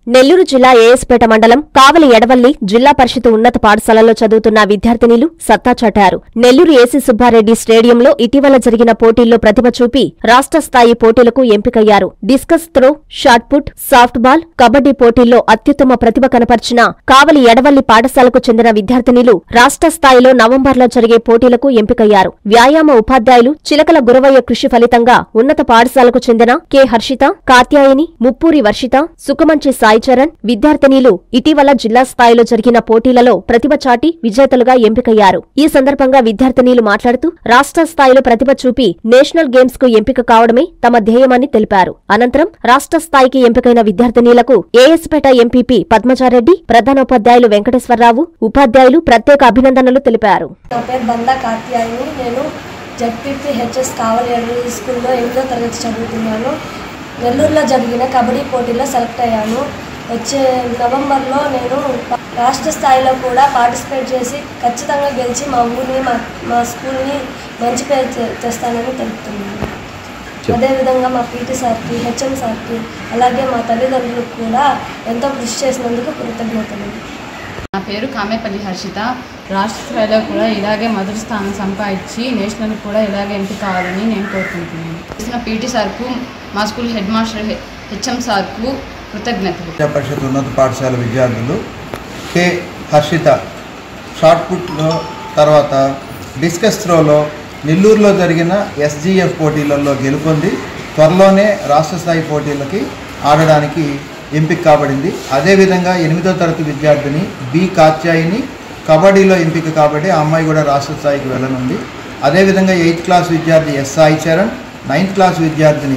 నెల్లూరు జిల్లా ఏఎస్పేట మండలం కావలి ఎడవల్లి జిల్లా పరిషత్ ఉన్నత పాఠశాలలో చదువుతున్న విద్యార్థినిలు సత్తా చాటారు నెల్లూరు ఏసీ సుబ్బారెడ్డి స్టేడియంలో ఇటీవల జరిగిన పోటీల్లో ప్రతిభ చూపి రాష్ట్ర స్థాయి పోటీలకు ఎంపికయ్యారు discus throw shot put softball kabaddi పోటీల్లో అత్యుత్తమ ప్రతిభ కనపర్చిన కావలి ఎడవల్లి పాఠశాలకు చెందిన విద్యార్థినిలు రాష్ట్ర స్థాయిలో నవంబర్లో జరిగే పోటీలకు ఎంపికయ్యారు వ్యాయామ ఉపాధ్యాయులు చిలకల గురవయ్య కృషి ఫలితంగా ఉన్నత పాఠశాలకు చెందిన కె హర్షిత కాత్యాయని ముప్పూరి వర్షిత సుఖమంచి సాయి చరణ్ విద్యార్థినీలు ఇటీవల జిల్లా స్థాయిలో జరిగిన పోటీలలో ప్రతిభ చాటి విజేతలుగా ఎంపికయ్యారు ఈ సందర్భంగా విద్యార్థినీలు మాట్లాడుతూ రాష్ట్ర స్థాయిలో ప్రతిభ చూపి నేషనల్ గేమ్స్ కు ఎంపిక కావడమే తమ ధ్యేయమని తెలిపారు అనంతరం రాష్ట్ర స్థాయికి ఎంపికైన విద్యార్థినీలకు ఏఎస్పేట ఎంపీపీ పద్మజారెడ్డి ప్రధానోపాధ్యాయులు వెంకటేశ్వరరావు ఉపాధ్యాయులు ప్రత్యేక అభినందనలు తెలిపారు నా పేరు బందా కార్తియాయిని నేను జడ్పీపీ హెచ్ఎస్ కావలి ఎడలి స్కూల్లో ఎనిమిదో తరగతి చదువుతున్నాను నెల్లూరులో జరిగిన కబడ్డీ పోటీలో సెలెక్ట్ అయ్యాను వచ్చే నవంబర్లో నేను ప- రాష్ట్ర స్థాయిలో కూడా పార్టిసిపేట్ చేసి ఖచ్చితంగా గెలిచి మా ఊరిని మా మా స్కూల్ని మంచి పేరు తె- తెస్తానని తెలుపుతున్నాను అదేవిధంగా మా పీటీ సార్కి హెచ్ఎం సార్కి అలాగే మా తల్లిదండ్రులకు కూడా ఎంతో కృషి చేసినందుకు కృతజ్ఞతలు నా పేరు కామేపల్లి హర్షిత రాష్ట్ర స్థాయిలో కూడా ఇలాగే మొదటి స్థానం సంపాదించి నేషనల్ కూడా ఇలాగే ఎంపిక కావాలని నేను కోరుకుంటున్నాను చేసిన పీటీ సార్కు మా స్కూల్ హెడ్ మాస్టర్ హె- హెచ్ఎం సార్కు కృతజ్ఞతలు విద్యా పరిషత్ ఉన్నత పాఠశాల విద్యార్థులు కె హర్షిత షార్ట్ పుట్లో తర్వాత డిస్కస్ త్రోలో నెల్లూరులో జరిగిన ఎస్జీఎఫ్ పోటీలలో గెలుపొంది త్వరలోనే రాష్ట్ర స్థాయి పోటీలకి ఆడడానికి ఎంపిక కాబడింది అదేవిధంగా ఎనిమిదో తరగతి విద్యార్థిని బి కాత్యాయిని కబడ్డీలో ఎంపిక కాబట్టి ఆ అమ్మాయి కూడా రాష్ట్ర స్థాయికి వెళ్ళనుంది అదేవిధంగా ఎయిత్ క్లాస్ విద్యార్థి S Sai Charan ninth class విద్యార్థిని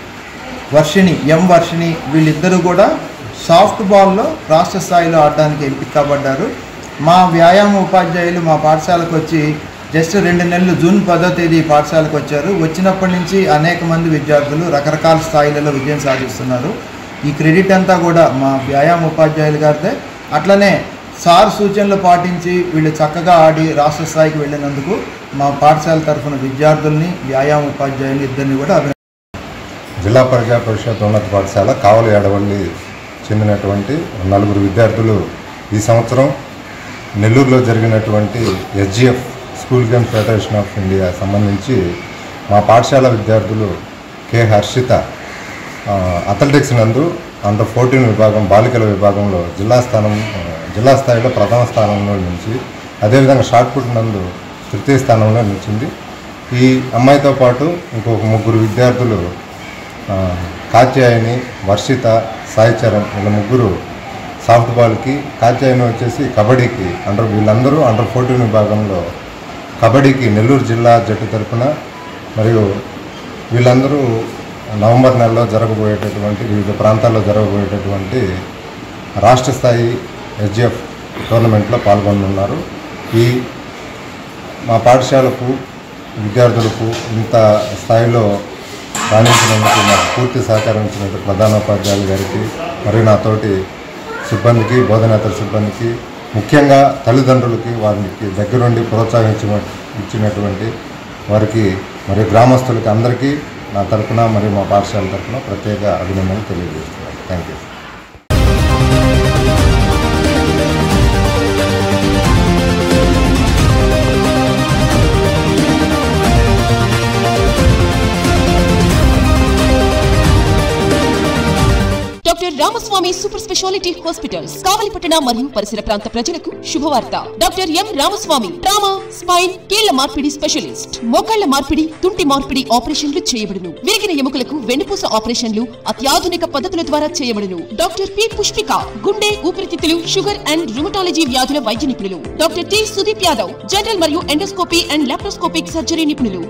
వర్షిణి ఎం వర్షిణి వీళ్ళిద్దరూ కూడా సాఫ్ట్ బాల్లో రాష్ట్ర స్థాయిలో ఆడడానికి ఎంపిక కాబడ్డారు మా వ్యాయామ ఉపాధ్యాయులు మా పాఠశాలకు వచ్చి జస్ట్ రెండు నెలలు జూన్ పదో తేదీ పాఠశాలకు వచ్చారు వచ్చినప్పటి నుంచి అనేక మంది విద్యార్థులు రకరకాల స్థాయిలలో విజయం సాధిస్తున్నారు ఈ క్రెడిట్ అంతా కూడా మా వ్యాయామ ఉపాధ్యాయులు గారిదే అట్లనే సార్ సూచనలు పాటించి వీళ్ళు చక్కగా ఆడి రాష్ట్ర స్థాయికి వెళ్ళినందుకు మా పాఠశాల తరఫున విద్యార్థుల్ని వ్యాయామ ఉపాధ్యాయులు ఇద్దరిని కూడా అభినందిస్తున్నాను. జిల్లా ప్రజా పరిషత్ ఉన్నత పాఠశాల కావలి ఏడవల్లి చెందినటువంటి నలుగురు విద్యార్థులు ఈ సంవత్సరం నెల్లూరులో జరిగినటువంటి SGF school games federation of India సంబంధించి మా పాఠశాల విద్యార్థులు కె హర్షిత ఆ, అథ్లెటిక్స్ నందు అండర్ ఫోర్టీన్ విభాగం బాలికల విభాగంలో జిల్లా స్థానం ఆ, జిల్లా స్థాయిలో ప్రథమ స్థానంలో నుంచి అదేవిధంగా షార్ట్ పుట్ నందు తృతీయ స్థానంలో నిలిచింది ఈ అమ్మాయితో పాటు ఇంకొక ముగ్గురు విద్యార్థులు ఆ, కాత్యాయని వర్షిత సాయి చరణ్ వీళ్ళ ముగ్గురు సాఫ్ట్ బాల్కి కాత్యాయని వచ్చేసి కబడ్డీకి అండర్ వీళ్ళందరూ అండర్ ఫోర్టీన్ విభాగంలో కబడ్డీకి నెల్లూరు జిల్లా జట్టు తరపున మరియు వీళ్ళందరూ నవంబర్ నెలలో జరగబోయేటటువంటి వివిధ ప్రాంతాల్లో జరగబోయేటటువంటి రాష్ట్ర స్థాయి ఎస్జిఎఫ్ టోర్నమెంట్లో పాల్గొనున్నారు ఈ మా పాఠశాలకు విద్యార్థులకు ఇంత స్థాయిలో రాణించినందుకు నాకు పూర్తి సహకారం ఇచ్చినట్టు ప్రధానోపాధ్యాయులు గారికి మరియు నాతోటి సిబ్బందికి బోధనేతర సిబ్బందికి ముఖ్యంగా తల్లిదండ్రులకి వారికి దగ్గరుండి ప్రోత్సహించిన ఇచ్చినటువంటి వారికి మరియు గ్రామస్తులకి అందరికీ నా తరపున మరియు మా పాఠశాల తరపున ప్రత్యేక అభినందనలు తెలియజేస్తున్నాను thank you doctor Ramaswamy super speciality hospitals కావలిపట్టణ మరియు పరిసర ప్రాంత ప్రజలకు శుభవార్త doctor M Ramaswamy trauma spine కీళ్ల మార్పిడి స్పెషలిస్ట్ మోకాళ్ల మార్పిడి తుంటి మార్పిడి ఆపరేషన్లు చేయబడును విరిగిన ఎముకలకు వెన్నుపూస ఆపరేషన్లు అత్యాధునిక పద్ధతుల ద్వారా చేయబడును డాక్టర్ పి పుష్పిక గుండె ఊపిరితిత్తులు షుగర్ అండ్ రుమటాలజీ వ్యాధుల వైద్య నిపుణులు doctor T Sudeep Yadav general మరియు ఎండోస్కోపీ అండ్ లాప్రోస్కోపిక్ సర్జరీ నిపుణులు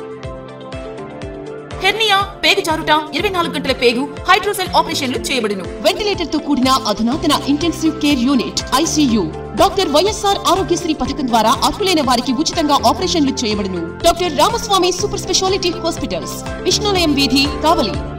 హెర్నియా పేగు జారుట ఇరవై నాలుగు గంటల పేగు హైడ్రోసెల్ ఆపరేషన్లు చేయబడును వెంటిలేటర్ తో కూడిన అధునాతన intensive care unit ICU doctor YSR Aarogyasri పథకం ద్వారా అర్హులైన వారికి ఉచితంగా ఆపరేషన్లు చేయబడును doctor Ramaswamy super speciality hospitals Vishnulayam వీధి కావలి